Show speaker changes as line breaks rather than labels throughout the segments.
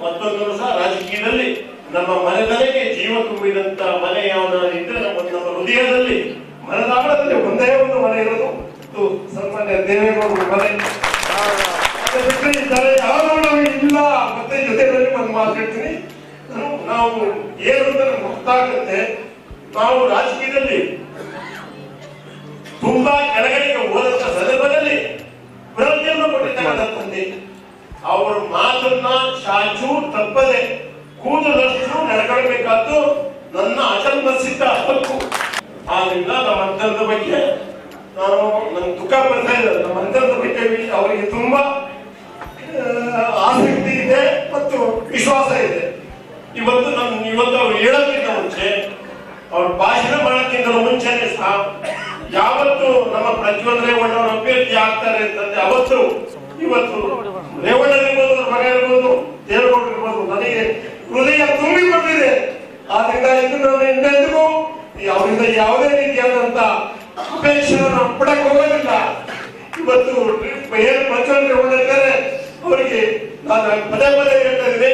ಮತ್ತೊಂದು ಸಹ ರಾಜಕೀಯದಲ್ಲಿ ನಮ್ಮ ಮನೆಗಳಿಗೆ ಜೀವ ತುಂಬಿದಂತ ಮನೆ ಯಾವ್ದಾದ್ರು ಇದ್ರೆ ನಮ್ಮ ನಮ್ಮ ಹೃದಯದಲ್ಲಿ ಮನದಾಳದಲ್ಲಿ ಒಂದೇ ಒಂದು ಮನೆ ಇರೋದು ಇದು ಸನ್ಮಾನ್ಯ ದೇವೇಗೌಡರ ಮನೆ ಅದು ಬಿಟ್ರೆ ಇದ್ದಾರೆ ಯಾರು ನಮಗೆ ಇಲ್ಲ ಮತ್ತೆ ಜೊತೆಯಲ್ಲಿ ಒಂದು ಮಾತು ಹೇಳ್ತೀನಿ ನಾನು ನಾವು ಏನು ಅಂತ ನಮ್ಗೆ ಗೊತ್ತಾಗುತ್ತೆ ನಾವು ರಾಜಕೀಯದಲ್ಲಿ ತುಂಬಾ ಕೆಳಗಡೆಗೆ ಹೋದಂತ ಸಂದರ್ಭದಲ್ಲಿ ಪ್ರತಿಯೊಂದು ಕೊಟ್ಟಿರ್ತಕ್ಕಂಥ ತಂದೆ ಅವರ ಮಾತನ್ನ ಚಾಚು ತಪ್ಪದೆ ಕೂದಲಷ್ಟು ನಡ್ಕೊಳ್ಬೇಕಾದ್ದು ನನ್ನ ಅಜನ್ಮಸಿದ್ದ ಹಕ್ಕು ಆದ್ರಿಂದ ನಮ್ಮ ಅಂತರದ ಬಗ್ಗೆ ನಾನು ನನ್ಗೆ ದುಃಖ ಬರ್ತಾ ಇದೆ ನಮ್ಮ ಅಂತರದ ಬಗ್ಗೆ ಅವರಿಗೆ ತುಂಬಾ ಆ, ಆಸಕ್ತಿ ಇದೆ ಮತ್ತು ವಿಶ್ವಾಸ ಇದೆ ಇವತ್ತು ನಾನು ಇವತ್ತು ಅವ್ರು ಹೇಳೋಕ್ಕಿಂತ ಮುಂಚೆ ಅವ್ರ ಭಾಷಣ ಮಾಡೋಕ್ಕಿಂತ ಮುಂಚೆನೆ ಸಹ ಯಾವತ್ತು ನಮ್ಮ ಪ್ರಜ್ವಲ್ ರೇವಣ್ಣ ಅವ್ರ ಅಭ್ಯರ್ಥಿ ಆಗ್ತಾರೆ ಅಂತಂದ್ರೆ ಅವತ್ತು ಇವತ್ತು ರೇವಣ್ಣ ಇರ್ಬೋದು ಅವ್ರ ಮಗ ಇರ್ಬೋದು ದೇವೇಗೌಡ ಇರ್ಬೋದು ನನಗೆ ಹೃದಯ ತುಂಬಿ ಬಂದಿದೆ ಆದ್ರಿಂದ ಇದು ನಾನು ಎಂದೆಂದಿಗೂ ಅವರಿಂದ ಯಾವುದೇ ರೀತಿಯಾದಂತ ಅಪೇಕ್ಷೆ ನಾವು ಪಡಕ್ ಹೋಗೋದಿಲ್ಲ ಇವತ್ತು ಏನು ಪ್ರಜ್ವಲ್ ರೇವಣ್ಣ ಇದ್ದಾರೆ ಅವರಿಗೆ ನಾನು ಪದೇ ಪದೇ ಹೇಳ್ತಾ ಇದ್ದೀನಿ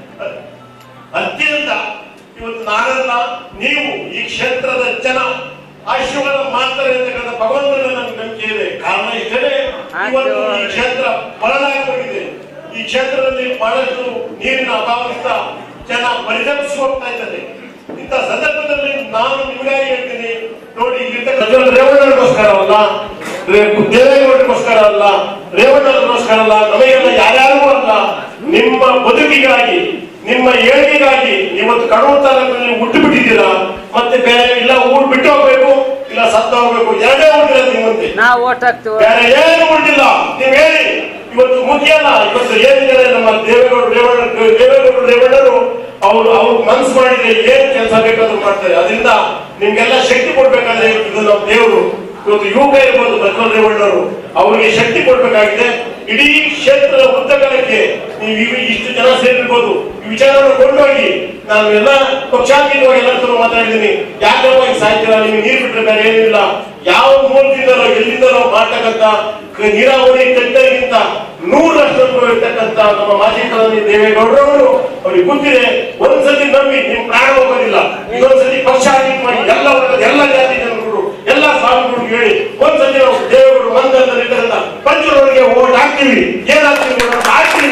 ಅತ್ಯಂತ ಇವತ್ತು ನಾನಲ್ಲ ನೀವು ಈ ಕ್ಷೇತ್ರದ ಜನ ಆಶೀರ್ವಾದ ಮಾಡ್ತಾರೆ ಅಂತಕ್ಕಂಥ ಭಗವಂತನ ನಮ್ಗೆ ನಂಬಿಕೆ ಇದೆ ಕಾರಣ ಇಷ್ಟೇ ಇವತ್ತು ಈ ಕ್ಷೇತ್ರ ಬರಲಾಗಿ ಹೋಗಿದೆ ಈ ಕ್ಷೇತ್ರದಲ್ಲಿ ಬಹಳಷ್ಟು ನೀರಿನ ಅಭಾವದಿಂದ ಜನ ಪರಿತಪಿಸಿ ಹೋಗ್ತಾ ಇದ್ದಾರೆ ಇಂಥ ಸಂದರ್ಭದಲ್ಲಿ ನಾನು ನಿಮಗಾಗಿ ಹೇಳ್ತೀನಿ ನೋಡಿ ಇಲ್ಲಿರ್ತಕ್ಕಂಥ ರೇವಣ್ಣಗೋಸ್ಕರ ದೇವೇಗೌಡರಿಗೋಸ್ಕರ ಅಲ್ಲ ರೇವಣ್ಣಗೋಸ್ಕರ ಅಲ್ಲ ನಮಗೆಲ್ಲ ಯಾರ್ಯಾರಿಗೂ ಅಲ್ಲ ನಿಮ್ಮ ಬದುಕಿಗಾಗಿ ನಿಮ್ಮ ಏಳಿಗೆಗಾಗಿ ಇವತ್ತು ಕಡೂರು ತಾಲೂಕಿನಲ್ಲಿ ಹುಟ್ಟು ಬಿಟ್ಟಿದ್ದೀರಾ ಮತ್ತೆ ಬೇರೆ ಇಲ್ಲ ಊರು ಬಿಟ್ಟು ಹೋಗ್ಬೇಕು ಇಲ್ಲ ಸತ್ತು ಹೋಗ್ಬೇಕು ಎರಡೇ ಉಳಿದಿಲ್ಲ ನಿಮ್ಮಂತೆ
ನಾವು ಓಟ್ ಹಾಕ್ತೀವಿ
ಬೇರೆ ಏನು ಉಳಿದಿಲ್ಲ ನೀವ್ ಹೇಳಿ ಇವತ್ತು ಮುಖ್ಯ ಅಲ್ಲ ಇವತ್ತು ಏನಿದ್ದಾರೆ ನಮ್ಮ ದೇವೇಗೌಡ ರೇವಣ್ಣ ದೇವೇಗೌಡ ರೇವಣ್ಣರು ಅವ್ರು ಅವ್ರು ಮನ್ಸು ಮಾಡಿದ್ರೆ ಏನ್ ಕೆಲಸ ಬೇಕಾದ್ರೂ ಮಾಡ್ತಾರೆ ಅದರಿಂದ ನಿಮ್ಗೆಲ್ಲ ಶಕ್ತಿ ಕೊಡ್ಬೇಕಾದ್ರೆ ಇದು ನಮ್ಮ ದೇವರು ಇವತ್ತು ಯುವಕ ಇರ್ಬೋದು ಪ್ರಜ್ವಲ್ ರೇವಣ್ಣವರು ಅವರಿಗೆ ಶಕ್ತಿ ಕೊಡ್ಬೇಕಾಗಿದೆ ಇಡೀ ಕ್ಷೇತ್ರದ ಉದ್ದಗಲಕ್ಕೆ ನೀವು ಇವ್- ಇಷ್ಟು ಜನ ಸೇರಿರ್ಬೋದು ಈ ವಿಚಾರವನ್ನು ಕೊಂಡೋಗಿ ನಾನು ಎಲ್ಲ ಪಕ್ಷಾತೀತವಾಗಿ ಎಲ್ಲ ಹತ್ರ ಮಾತಾಡಿದ್ದೀನಿ ಯಾಕಪ್ಪ ಈಗ ಸಾಯ್ತೀರಾ ನಿಮ್ಗೆ ನೀರು ಬಿಟ್ರೆ ಬೇರೆ ಏನಿಲ್ಲ ಯಾವ ಮೂಲದಿಂದಲೋ ಎಲ್ಲಿಂದಲೋ ಮಾಡ್ತಕ್ಕಂಥ ಕ- ನೀರಾವರಿ ತಜ್ಞರಿಗಿಂತ ನೂರರಷ್ಟು ಅನುಭವ ಇರ್ತಕ್ಕಂಥ ನಮ್ಮ ಮಾಜಿ ಪ್ರಧಾನಿ ದೇವೇಗೌಡರವರು ಅವ್ರಿಗೆ ಗೊತ್ತಿದೆ ಒಂದ್ಸತಿ ನಂಬಿ ನಿಮ್ ಪ್ರಾಣ ಹೋಗೋದಿಲ್ಲ ಇದೊಂದ್ಸತಿ ಪಕ್ಷಾತೀತವಾಗಿ ಎಲ್ಲ ವರ್ಗದ ಎಲ್ಲ ಜಾತಿ ಜನರು ಎಲ್ಲ ಸ್ವಾಮಿಗಳು ಹೇಳಿ ಒಂದ್ಸತಿ ನಾವು ದೇವೇಗೌಡರು ಮಂದಿರದಲ್ಲಿ ಇರ್ತಕ್ಕಂಥ ಪಂಚರವರಿಗೆ ಓಟ್ ಹಾಕ್ತೀವಿ ಏನಾಗ್ತೀವಿ ಅಂತ ಹಾಕ್ತೀವಿ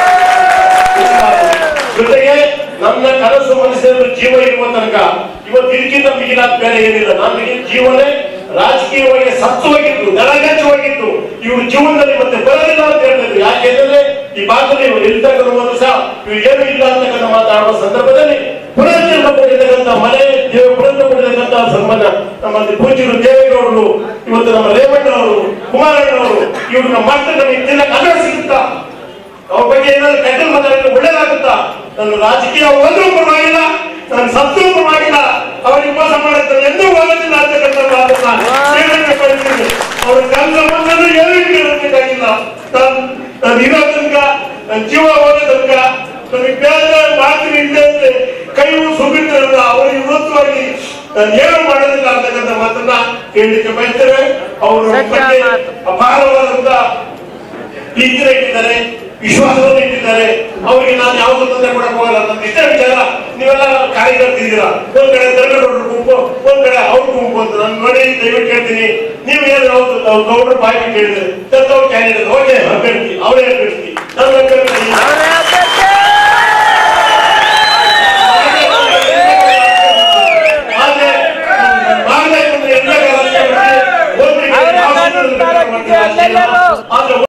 ಜೊತೆಗೆ ನನ್ನ ಕನಸು ಮನಸ್ಸಿನಲ್ಲಿ ಜೀವ ಇರುವ ತನಕ ಇವತ್ತು ಇದಕ್ಕಿಂತ ಮಿಗಿಲಾದ ಬೇರೆ ಏನಿಲ್ಲ ನನಗೆ ಜೀವನೇ ರಾಜಕೀಯವಾಗಿ ಸತ್ವವಾಗಿತ್ತು ನೆಲಗಚ್ಚವಾಗಿತ್ತು ಇವ್ರ ಜೀವನದಲ್ಲಿ ಮತ್ತೆ ಬರೋದಿಲ್ಲ ಅಂತ ಹೇಳ್ತಿದ್ರು ಯಾಕೆಂದ್ರೆ ಈ ಭಾಗದಲ್ಲಿ ಇವ್ರು ಇರ್ತಕ್ಕಂಥ ಒಂದು ಸಹ ಇವ್ರು ಏನು ಇಲ್ಲ ಅಂತಕ್ಕಂಥ ಮಾತಾಡುವ ಸಂದರ್ಭದಲ್ಲಿ ಪುನರ್ಜನ್ಮ ಪಡೆಯತಕ್ಕಂಥ ಮನೆ ದೇವ ಪುನರ್ಜನ್ಮ ಪಡೆಯತಕ್ಕಂಥ ಸನ್ಮಾನ ನಮ್ಮ ಪೂಜ್ಯರು ದೇವೇಗೌಡರು ಇವತ್ತು ನಮ್ಮ ರೇವಣ್ಣವರು ಕುಮಾರಣ್ಣವರು ಇವ್ರನ್ನ ಮಾಡ್ತಾರೆ ನಮಗೆ ತಿನ್ನಕ್ಕೆ ಅನ್ನ ಸಿಗುತ್ತಾ ಅವ್ರ ಬಗ್ಗೆ ಏನಾದ್ರು ಕೆಟ್ಟ ಮಾತಾಡಿದ್ರೆ ಒಳ್ಳೇದಾಗುತ್ತಾ ನನ್ನ ರಾಜಕೀಯ ಒಂದೂ ಪರವಾಗಿಲ್ಲ ನನ್ನ ಸತ್ತು ಪರವಾಗಿಲ್ಲ ಅವರಿಗೆ ಮೋಸ ಮಾಡುತ್ತಾರೆ ಎಂದೂ ಹೋಗೋದಿಲ್ಲ ಅಂತಕ್ಕಂಥ ಮಾತನ್ನ ಹೇಳಕ್ಕೆ ಬಯಸ್ತೀನಿ. ಅವ್ರ ಕೆಲಸ ಬಂದ್ರೆ ಏನೂ ಕೇಳಬೇಕಾಗಿಲ್ಲ ನಾನು ನಾನು ಇರೋ ತನಕ ನನ್ನ ಜೀವ ಹೋದ ತನಕ ನನಗೆ ಬೇರೆ ಮಾಡ್ತೀನಿ ಇಲ್ಲದೆ ಇದ್ರೆ ಕೈ ಸುಬಿಟ್ಟಿರಲ್ಲ ಅವರಿಗೆ ವಿರುದ್ಧವಾಗಿ ನಾನು ಏನು ಮಾಡೋದಿಲ್ಲ ಅಂತಕ್ಕಂಥ ಮಾತನ್ನ ಹೇಳಲಿಕ್ಕೆ ಬಯಸ್ತೇವೆ ಅವರು ನಮ್ಮ
ಸತ್ಯ
ಬಗ್ಗೆ
ಮಾತು.
ಅಪಾರವಾದಂತ ಟೀಚರ್ ಇಟ್ಟಿದ್ದಾರೆ ವಿಶ್ವಾಸವನ್ನು ಇಟ್ಟಿದ್ದಾರೆ ಅವರಿಗೆ ನಾನು ಯಾವ್ದು ತೊಂದರೆ ಕೊಡಕ್ ಹೋಗಲ್ಲ ಅಂತ ಇಷ್ಟೇ ವಿಚಾರ ನೀವೆಲ್ಲ ಕಾರ್ಯಕರ್ತಿದ್ದೀರಾ ಒಂದ್ ಕಡೆ ತರಗಡೋರು ಗುಂಪು ಒಂದ್ ಕಡೆ ಅವ್ರ ಗುಂಪು ಅಂತ ನಾನು ನೋಡಿ ದಯವಿಟ್ಟು ಹೇಳ್ತೀನಿ ನೀವು ಏನು ಹೌದು ನಾವು ಗೌಡ್ರು ಬಾಯಿ ಬಿಟ್ಟು ಹೇಳಿದ್ರೆ ತಕ್ಕವ್ರು ಕ್ಯಾಂಡಿಡೇಟ್ ಓಕೆ ಅಭ್ಯರ್ಥಿ ಅವರೇ ಅಭ್ಯರ್ಥಿ ನನ್ನ ಅಭ್ಯರ್ಥಿ
ಅವರೇ ಅಭ್ಯರ್ಥಿ
ಆದ್ರೆ ಮಾಡ್ಬೇಕು ಅಂದ್ರೆ ಎಲ್ಲ
ಅವರೇ ಕಾನೂನು ತಾರಕಿಗೆ ಅಲ್ಲೆಲ್ಲರೂ.
ಆದ್ರೆ